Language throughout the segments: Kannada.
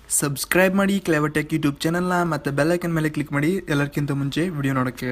ಸಬ್ಸ್ಕ್ರೈಬ್ ಮಾಡಿ ಕ್ಲೆವಟೆಕ್ ಯೂಟ್ಯೂಬ್ ಚಾನಲ್ನ ಮತ್ತು ಬೆಲ್ಲೈಕನ್ ಮೇಲೆ ಕ್ಲಿಕ್ ಮಾಡಿ ಎಲ್ಲರಿಗಿಂತ ಮುಂಚೆ ವಿಡಿಯೋ ನೋಡೋಕ್ಕೆ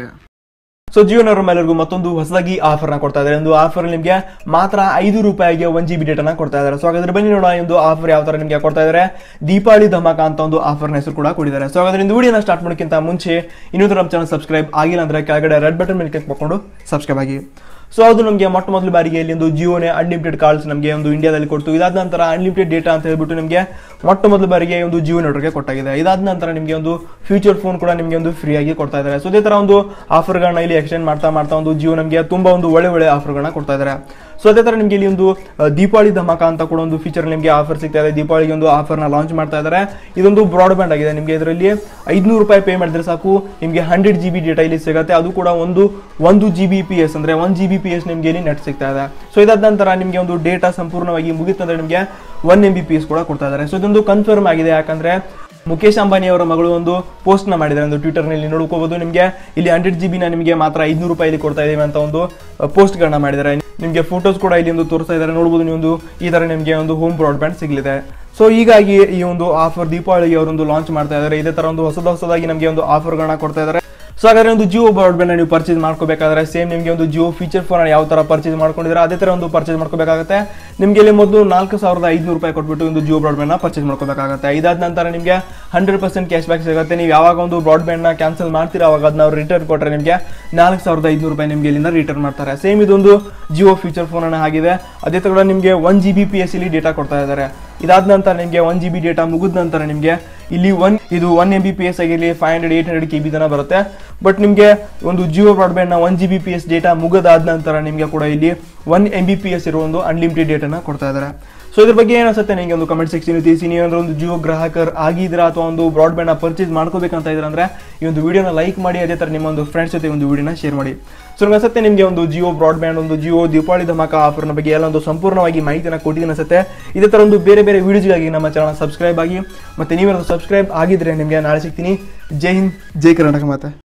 ಸೊ ಜಿಯೋನವ್ರ ಮೇಲೆರಿಗೂ ಮತ್ತೊಂದು ಹೊಸದಾಗಿ ಆಫರ್ ನ ಕೊಡ್ತಾ ಇದ್ದಾರೆ ಒಂದು ಆಫರ್ ನಿಮಗೆ ಮಾತ್ರ ಐದು ರೂಪಾಯಿಗೆ ಒನ್ ಜಿ ಬಿ ಡೇಟಾ ಕೊಡ್ತಾ ಇದ್ದಾರೆ ಸೊ ಹಾಗಾದ್ರೆ ಬನ್ನಿ ನೋಡೋಣ ಈ ಒಂದು ಆಫರ್ ಯಾವ ತರ ನಿಮಗೆ ಕೊಡ್ತಾ ಇದ್ದಾರೆ ದೀಪಾವಳಿ ಧಮಾಕ ಅಂತ ಒಂದು ಆಫರ್ ನ ಹೆಸರು ಕೂಡ ಕೊಟ್ಟಿದ್ದಾರೆ ಸೊ ಹಾಗಾದ್ರೆ ಇಂದು ವಿಡಿಯೋನ ಸ್ಟಾರ್ಟ್ ಮಾಡೋಕ್ಕಿಂತ ಮುಂಚೆ ಇನ್ನೂ ನಮ್ಮ ಚಾನಲ್ ಸಬ್ಸ್ಕ್ರೈಬ್ ಆಗಿಲ್ಲ ಅಂದ್ರೆ ಕೆಳಗಡೆ ರೆಡ್ ಬಟನ್ ಮೇಲೆ ಕ್ಲಿಕ್ ಮಾಡ್ಕೊಂಡು ಸಬ್ಸ್ಕ್ರೈಬ್ ಆಗಿ ಸೊ ಅದು ನಮಗೆ ಮೊಟ್ಟ ಮೊದಲ ಬಾರಿಗೆ ಇಲ್ಲಿ ಒಂದು ಜಿಯೋನೇ ಅನ್ಲಿಮಿಟೆಡ್ ಕಾಲ್ಸ್ ನಮಗೆ ಒಂದು ಇಂಡಿಯಾದಲ್ಲಿ ಕೊಡ್ತು ಇದಾದ ನಂತರ ಅನ್ಲಿಮಿಟೆಡ್ ಡೇಟಾ ಅಂತ ಹೇಳ್ಬಿಟ್ಟು ನಿಮಗೆ ಮೊಟ್ಟ ಮೊದಲ ಬಾರಿಗೆ ಒಂದು ಜಿಯೋ ನೆಟ್ವರ್ಕ್ಗೆ ಕೊಟ್ಟಾಗಿದೆ ಇದಾದ ನಂತರ ನಿಮಗೆ ಒಂದು ಫ್ಯೂಚರ್ ಫೋನ್ ಕೂಡ ನಿಮಗೆ ಒಂದು ಫ್ರೀ ಆಗಿ ಕೊಡ್ತಾ ಇದ್ದಾರೆ ಸೊ ಇದೇ ತರ ಒಂದು ಆಫರ್ಗಳನ್ನ ಇಲ್ಲಿ ಎಕ್ಸ್ಟೆಂಡ್ ಮಾಡ್ತಾ ಮಾಡ್ತಾ ಒಂದು ಜಿಯೋ ನಮಗೆ ತುಂಬಾ ಒಂದು ಒಳ್ಳೆ ಒಳ್ಳೆ ಆಫರ್ಗಳನ್ನ ಕೊಡ್ತಾ ಇದ್ದಾರೆ ಸೊ ಅದೇ ತರ ನಿಮಗೆ ಇಲ್ಲಿ ಒಂದು ಆ, ದೀಪಾವಳಿ ಧಮಾಕ ಅಂತ ಕೂಡ ಒಂದು ಫೀಚರ್ ನಿಮಗೆ ಆಫರ್ ಸಿಗ್ತಾ ಇದೆ ದೀಪಾವಳಿಗೆ ಒಂದು ಆಫರ್ನ ಲಾಂಚ್ ಮಾಡ್ತಾ ಇದ್ದಾರೆ ಇದೊಂದು ಬ್ರಾಡ್ಬ್ಯಾಂಡ್ ಆಗಿದೆ ನಿಮಗೆ ಇದರಲ್ಲಿ ಐದುನೂರು ರೂಪಾಯಿ ಪೇ ಮಾಡಿದ್ರೆ ಸಾಕು ನಿಮಗೆ ಹಂಡ್ರೆಡ್ ಜಿ ಬಿ ಡೇಟಾ ಇಲ್ಲಿ ಸಿಗುತ್ತೆ ಅದು ಕೂಡ ಒಂದು ಒಂದು ಜಿ ಬಿ ಪಿ ಎಸ್ ಅಂದ್ರೆ one G B P S ನಿಮಗೆ ಇಲ್ಲಿ ನೆಟ್ ಸಿಗ್ತಾ ಇದೆ ಸೊ ಇದಾದ ನಂತರ ನಿಮಗೆ ಒಂದು ಡೇಟಾ ಸಂಪೂರ್ಣವಾಗಿ ಮುಗಿತಂದ್ರೆ ನಿಮಗೆ one M B P S ಕೂಡ ಕೊಡ್ತಾ ಇದ್ದಾರೆ ಸೊ ಇದೊಂದು ಕನ್ಫರ್ಮ್ ಆಗಿದೆ ಯಾಕಂದ್ರೆ ಮುಖೇಶ್ ಅಂಬಾನಿ ಅವರ ಮಗಳು ಒಂದು ಪೋಸ್ಟ್ ನ ಮಾಡಿದ್ದಾರೆ ಒಂದು ಟ್ವಿಟರ್ ನಲ್ಲಿ ನೋಡ್ಕೋಬಹುದು ನಿಮಗೆ ಇಲ್ಲಿ ಹಂಡ್ರೆಡ್ ಜಿ ನ ನಿಮಗೆ ಮಾತ್ರ ಐದ್ನೂರು ರೂಪಾಯಿ ಕೊಡ್ತಾ ಇದೀವಿ ಅಂತ ಒಂದು ಪೋಸ್ಟ್ ಗಳನ್ನ ಮಾಡಿದ್ದಾರೆ ನಿಮಗೆ ಫೋಟೋಸ್ ಕೂಡ ಇಲ್ಲಿ ಒಂದು ತೋರಿಸ್ತಾ ಇದ್ದಾರೆ ನೋಡಬಹುದು ನೀವು ಒಂದು ಈ ತರ ನಿಮಗೆ ಒಂದು ಹೋಮ್ ಬ್ರಾಡ್ಬ್ಯಾಂಡ್ ಸಿಗಲಿದೆ ಸೊ ಹೀಗಾಗಿ ಈ ಒಂದು ಆಫರ್ ದೀಪಾವಳಿಗೆ ಅವರೊಂದು ಲಾಂಚ್ ಮಾಡ್ತಾ ಇದ್ದಾರೆ ಇದೇ ತರ ಒಂದು ಹೊಸದ ಹೊಸದಾಗಿ ನಮಗೆ ಒಂದು ಆಫರ್ಗಳನ್ನ ಕೊಡ್ತಾ ಇದ್ದಾರೆ ಸೊ ಹಾಗಾದ್ರೆ ಒಂದು ಜಿಯೋ ಬ್ರಾಡ್ಬ್ಯಾಂಡ್ ನೀವು ಪರ್ಚೇಸ್ ಮಾಡ್ಕೋಬೇಕಾದ್ರೆ ಸೇಮ್ ನಿಮಗೆ ಒಂದು ಜಿಯೋ ಫೀಚರ್ ಫೋನ್ ಯಾವ ತರ ಪರ್ಚೇಸ್ ಮಾಡ್ಕೊಂಡಿದ್ರೆ ಅದೇ ತರ ಒಂದು ಪರ್ಚೇಸ್ ಮಾಡ್ಕೋಬೇಕಾಗುತ್ತೆ ನಿಮಗೆ ಇಲ್ಲಿ ಮೊದಲು ನಾಲ್ಕು ಸಾವಿರದ ಐದುನೂರು ರೂಪಾಯಿ ಕೊಟ್ಬಿಟ್ಟು ಒಂದು ಜಿಯೋ ಬ್ರಾಡ್ಬ್ಯಾಂಡ್ ನ ಪರ್ಚೇಸ್ ಮಾಡ್ಕೋಬೇಕಾಗುತ್ತೆ ಇದಾದ ನಂತರ ನಿಮಗೆ ಹಂಡ್ರೆಡ್ ಪರ್ಸೆಂಟ್ ಕ್ಯಾಶ್ ಬ್ಯಾಕ್ ಸಿಗುತ್ತೆ ನೀವು ಯಾವಾಗ ಒಂದು ಬ್ರಾಡ್ಬ್ಯಾಂಡ್ ನ ಕ್ಯಾನ್ಸಲ್ ಮಾಡ್ತೀರಾ ಅವಾಗ ಅದನ್ನ ಅವ್ರು ರಿಟರ್ನ್ ಕೊಟ್ಟರೆ ನಿಮಗೆ ನಾಲ್ಕು ಸಾವಿರದ ಐದುನೂರು ರೂಪಾಯಿ ನಿಮಗೆ ಇಲ್ಲಿಂದ ರಿಟರ್ನ್ ಮಾಡ್ತಾರೆ ಸೇಮ್ ಇದೊಂದು ಜಿಯೋ ಫೀಚರ್ ಫೋನ್ ಅನ್ನ ಆಗಿದೆ ಅದೇ ತರ ನಿಮಗೆ one G B P S ಇಲ್ಲಿ ಡೇಟಾ ಕೊಡ್ತಾ ಇದ್ದಾರೆ ಇದಾದ ನಂತರ ನಿಮಗೆ ಒನ್ ಜಿ ಬಿ ಡೇಟಾ ಮುಗಿದ ನಂತರ ನಿಮಗೆ ಇಲ್ಲಿ ಒನ್ ಇದು one M B P S ಆಗಿರಲಿ five hundred eight hundred K B ತನ ಬರುತ್ತೆ ಬಟ್ ನಿಮಗೆ ಒಂದು ಜಿಯೋ ಬ್ರಾಡ್ಬ್ಯಾಂಡ್ ನ one G B P S data ಮುಗಿದಾದ ನಂತರ ನಿಮಗೆ ಕೂಡ ಇಲ್ಲಿ one M B P S ಇರೋ ಒಂದು ಅನ್ಲಿಮಿಟೆಡ್ ಡೇಟಾನ ಕೊಡ್ತಾ ಇದ್ದಾರೆ ಸೊ ಇದ್ರ ಬಗ್ಗೆ ಏನಿಸುತ್ತೆ ನಿಮಗೆ ಒಂದು ಕಮೆಂಟ್ ಸೆಕ್ಷನ್ ತಿಳಿಸಿ ನೀವೇನಾದ್ರೂ ಒಂದು ಜಿಯೋ ಗ್ರಾಹಕರ್ ಆಗಿದ್ದೀರಾ ಅಥವಾ ಒಂದು ಬ್ರಾಡ್ಬ್ಯಾಂಡ್ ನ ಪರ್ಚೇಸ್ ಮಾಡ್ಕೋಬೇಕಂತ ಇದ್ರೆ ಅಂದ್ರೆ ಈ ಒಂದು ವಿಡಿಯೋನ ಲೈಕ್ ಮಾಡಿ ಅದೇ ತರ ನಿಮ್ಮ ಒಂದು ಫ್ರೆಂಡ್ಸ್ ಜೊತೆ ಒಂದು ವಿಡಿಯೋನ ಶೇರ್ ಮಾಡಿ ಸೊ ನನಗೆ ಅನ್ಸುತ್ತೆ ನಿಮಗೆ ಒಂದು ಜಿಯೋ ಬ್ರಾಡ್ಬ್ಯಾಂಡ್ ಒಂದು ಜಿಯೋ ದೀಪಾವಳಿ ಧಮಾಕ ಆಫರ್ನ ಬಗ್ಗೆ ಎಲ್ಲ ಒಂದು ಸಂಪೂರ್ಣವಾಗಿ ಮಾಹಿತಿನ ಕೊಟ್ಟಿದ್ದೀನಿ ಅನ್ಸುತ್ತೆ ಇದೇ ತರ ಒಂದು ಬೇರೆ ಬೇರೆ ವಿಡಿಯೋಸ್ಗಾಗಿ ನಮ್ಮ ಚಾನಲ್ ಸಬ್ಸ್ಕ್ರೈಬ್ ಆಗಿ ಮತ್ತೆ ನೀವೇನಾದ್ರು ಸಬ್ಸ್ಕ್ರೈಬ್ ಆಗಿದ್ರೆ ನಿಮಗೆ ನಾಳೆ ಸಿಗ್ತೀನಿ ಜೈ ಹಿಂದ್ ಜೈ ಕರ್ನಾಟಕ ಮಾತೆ